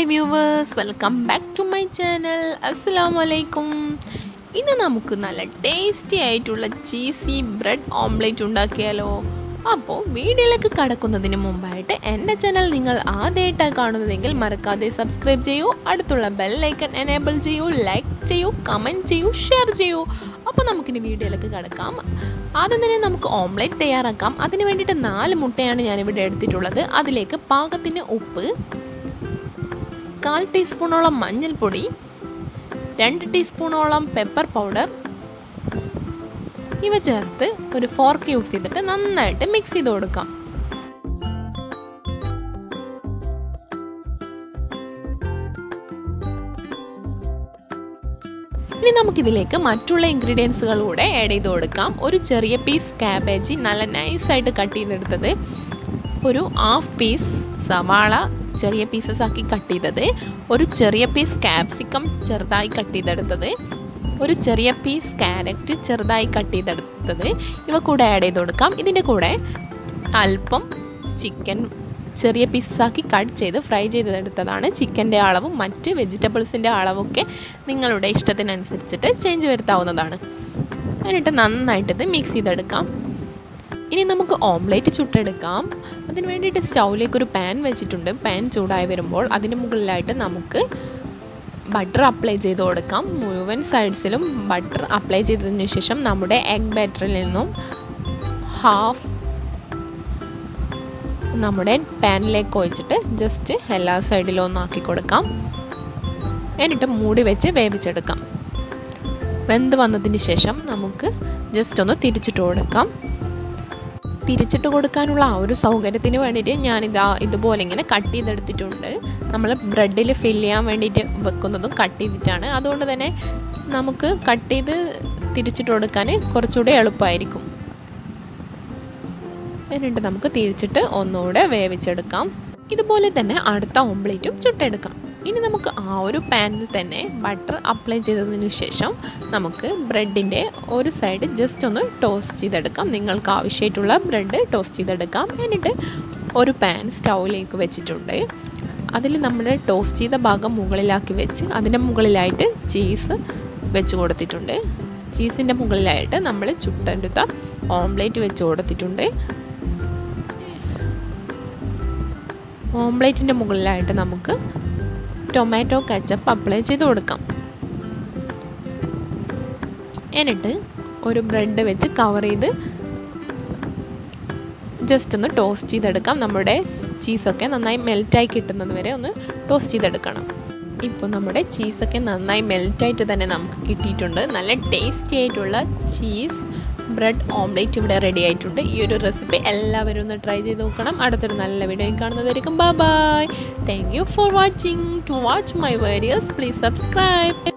hi viewers welcome back to my channel അസ്സാം വലൈക്കും ഇന്ന് നമുക്ക് നല്ല ടേസ്റ്റി ആയിട്ടുള്ള ചീസി ബ്രെഡ് ഓംലേറ്റ് ഉണ്ടാക്കിയാലോ അപ്പോൾ വീഡിയോയിലേക്ക് കടക്കുന്നതിന് മുമ്പായിട്ട് എൻ്റെ ചാനൽ നിങ്ങൾ ആദ്യമായിട്ടാണ് കാണുന്നതെങ്കിൽ മറക്കാതെ സബ്സ്ക്രൈബ് ചെയ്യൂ അടുത്തുള്ള ബെൽ ഐക്കൺ എനേബിൾ ചെയ്യൂ ലൈക്ക് ചെയ്യൂ കമൻറ്റ് ചെയ്യൂ ഷെയർ ചെയ്യൂ അപ്പോൾ നമുക്കിനി വീഡിയോയിലേക്ക് കിടക്കാം ആദ്യം തന്നെ നമുക്ക് ഓംലേറ്റ് തയ്യാറാക്കാം അതിന് വേണ്ടിയിട്ട് നാല് മുട്ടയാണ് ഞാനിവിടെ എടുത്തിട്ടുള്ളത് അതിലേക്ക് പാകത്തിന് ഉപ്പ് കാൽ ടീസ്പൂണോളം മഞ്ഞൾപ്പൊടി രണ്ട് ടീസ്പൂണോളം പെപ്പർ പൗഡർ ഇവ ചേർത്ത് ഒരു ഫോർക്ക് യൂസ് ചെയ്തിട്ട് നന്നായിട്ട് മിക്സ് ചെയ്ത് കൊടുക്കാം ഇനി നമുക്കിതിലേക്ക് മറ്റുള്ള ഇൻഗ്രീഡിയൻസുകൾ കൂടെ ആഡ് ചെയ്ത് കൊടുക്കാം ഒരു ചെറിയ പീസ് ക്യാബേജ് നല്ല നൈസായിട്ട് കട്ട് ചെയ്തെടുത്തത് ഒരു ഹാഫ് പീസ് സവാള ചെറിയ പീസസ് ആക്കി കട്ട് ചെയ്തത് ഒരു ചെറിയ പീസ് ക്യാപ്സിക്കം ചെറുതായി കട്ട് ചെയ്തെടുത്തത് ഒരു ചെറിയ പീസ് ക്യാരറ്റ് ചെറുതായി കട്ട് ചെയ്തെടുത്തത് ഇവ കൂടെ ആഡ് ചെയ്ത് കൊടുക്കാം ഇതിൻ്റെ കൂടെ അല്പം ചിക്കൻ ചെറിയ പീസസാക്കി കട്ട് ചെയ്ത് ഫ്രൈ ചെയ്തെടുത്തതാണ് ചിക്കൻ്റെ അളവും മറ്റ് വെജിറ്റബിൾസിൻ്റെ അളവൊക്കെ നിങ്ങളുടെ ഇഷ്ടത്തിനനുസരിച്ചിട്ട് ചേഞ്ച് വരുത്താവുന്നതാണ് എന്നിട്ട് നന്നായിട്ട് ഇത് മിക്സ് ചെയ്തെടുക്കാം ഇനി നമുക്ക് ഓംലേറ്റ് ചുട്ടെടുക്കാം അതിന് വേണ്ടിയിട്ട് സ്റ്റൗവിലേക്ക് ഒരു പാൻ വെച്ചിട്ടുണ്ട് പാൻ ചൂടായി വരുമ്പോൾ അതിന് മുകളിലായിട്ട് നമുക്ക് ബട്ടർ അപ്ലൈ ചെയ്ത് കൊടുക്കാം മുഴുവൻ സൈഡ്സിലും ബട്ടർ അപ്ലൈ ചെയ്തതിന് ശേഷം നമ്മുടെ എഗ് ബാറ്ററിൽ നിന്നും ഹാഫ് നമ്മുടെ പാനിലേക്ക് ഒഴിച്ചിട്ട് ജസ്റ്റ് എല്ലാ സൈഡിലും ഒന്നാക്കി കൊടുക്കാം എന്നിട്ട് മൂടി വെച്ച് വേവിച്ചെടുക്കാം വെന്ത് വന്നതിന് ശേഷം നമുക്ക് ജസ്റ്റ് ഒന്ന് തിരിച്ചിട്ട് കൊടുക്കാം തിരിച്ചിട്ട് കൊടുക്കാനുള്ള ആ ഒരു സൗകര്യത്തിന് വേണ്ടിയിട്ട് ഞാനിതാ ഇതുപോലെ ഇങ്ങനെ കട്ട് ചെയ്തെടുത്തിട്ടുണ്ട് നമ്മൾ ബ്രെഡിൽ ഫില്ല് ചെയ്യാൻ വേണ്ടിയിട്ട് വെക്കുന്നതും കട്ട് ചെയ്തിട്ടാണ് അതുകൊണ്ട് തന്നെ നമുക്ക് കട്ട് ചെയ്ത് തിരിച്ചിട്ട് കൊടുക്കാൻ കുറച്ചുകൂടി എളുപ്പമായിരിക്കും എന്നിട്ട് നമുക്ക് തിരിച്ചിട്ട് ഒന്നുകൂടെ വേവിച്ചെടുക്കാം ഇതുപോലെ തന്നെ അടുത്ത ഓംപ്ലേറ്റും ചുട്ടെടുക്കാം ഇനി നമുക്ക് ആ ഒരു പാനിൽ തന്നെ ബട്ടർ അപ്ലൈ ചെയ്തതിന് ശേഷം നമുക്ക് ബ്രെഡിൻ്റെ ഒരു സൈഡ് ജസ്റ്റ് ഒന്ന് ടോസ്റ്റ് ചെയ്തെടുക്കാം നിങ്ങൾക്ക് ആവശ്യമായിട്ടുള്ള ബ്രെഡ് ടോസ്റ്റ് ചെയ്തെടുക്കാം എന്നിട്ട് ഒരു പാൻ സ്റ്റൗവിലേക്ക് വെച്ചിട്ടുണ്ട് അതിൽ നമ്മൾ ടോസ്റ്റ് ചെയ്ത ഭാഗം മുകളിലാക്കി വെച്ച് അതിൻ്റെ മുകളിലായിട്ട് ചീസ് വെച്ച് കൊടുത്തിട്ടുണ്ട് ചീസിൻ്റെ മുകളിലായിട്ട് നമ്മൾ ചുട്ടെടുത്ത ഓംലേറ്റ് വെച്ച് കൊടുത്തിട്ടുണ്ട് ഓംലേറ്റിൻ്റെ മുകളിലായിട്ട് നമുക്ക് ടൊമാറ്റോ കച്ചപ്പ് അപ്ലൈ ചെയ്ത് കൊടുക്കാം എന്നിട്ട് ഒരു ബ്രെഡ് വെച്ച് കവർ ചെയ്ത് ജസ്റ്റ് ഒന്ന് ടോസ്റ്റ് ചെയ്തെടുക്കാം നമ്മുടെ ചീസൊക്കെ നന്നായി മെൽറ്റായി കിട്ടുന്നത് വരെ ഒന്ന് ടോസ്റ്റ് ചെയ്തെടുക്കണം ഇപ്പോൾ നമ്മുടെ ചീസൊക്കെ നന്നായി മെൽറ്റായിട്ട് തന്നെ നമുക്ക് കിട്ടിയിട്ടുണ്ട് നല്ല ടേസ്റ്റി ആയിട്ടുള്ള ചീസ് ബ്രെഡ് ഓംലേറ്റ് ഇവിടെ റെഡി ആയിട്ടുണ്ട് ഈ ഒരു റെസിപ്പി എല്ലാവരും ഒന്ന് ട്രൈ ചെയ്ത് നോക്കണം അടുത്തൊരു നല്ല വീഡിയോ കാണുന്നതായിരിക്കും bye bye thank you for watching to watch my videos please subscribe